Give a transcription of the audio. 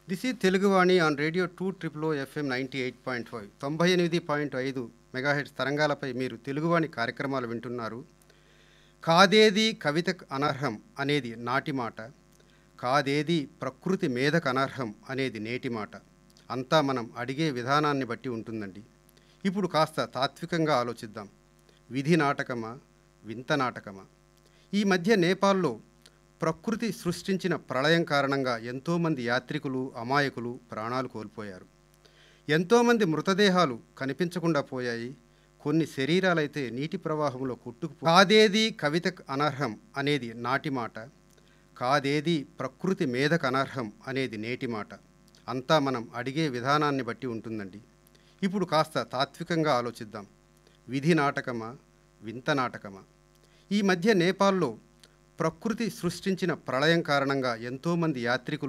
this is Teluguvani on radio two triple O FM ninety eight point five తొంభై ఎనిమిది point ఐదు megahertz తరంగాలపై మీరు తెలుగువాణి కార్యక్రమాలు వింటున్నారు కాదేది కవితకు అనర్హం అనేది నాటి మాట కాదేది ప్రకృతి మేధకు అనర్హం అనేది నేటి మాట అంతా మనం అడిగే విధానాన్ని బట్టి ఉంటుందండి ఇప్పుడు కాస్త తాత్వికంగా ఆలోచిద్దాం విధి నాటకమా వింత నాటకమా ఈ మధ్య నేపాల్లో ప్రకృతి సృష్టించిన ప్రళయం కారణంగా ఎంతోమంది యాత్రికులు అమాయకులు ప్రాణాలు కోల్పోయారు ఎంతోమంది మృతదేహాలు కనిపించకుండా పోయాయి కొన్ని శరీరాలైతే నీటి ప్రవాహంలో కొట్టుకు కాదేది కవితకు అనర్హం అనేది నాటి మాట కాదేది ప్రకృతి మేధకు అనర్హం అనేది నేటి మాట అంతా మనం అడిగే విధానాన్ని బట్టి ఉంటుందండి ఇప్పుడు కాస్త తాత్వికంగా ఆలోచిద్దాం విధి నాటకమా వింత నాటకమా ఈ మధ్య నేపాల్లో ప్రకృతి సృష్టించిన ప్రళయం కారణంగా ఎంతోమంది యాత్రికులు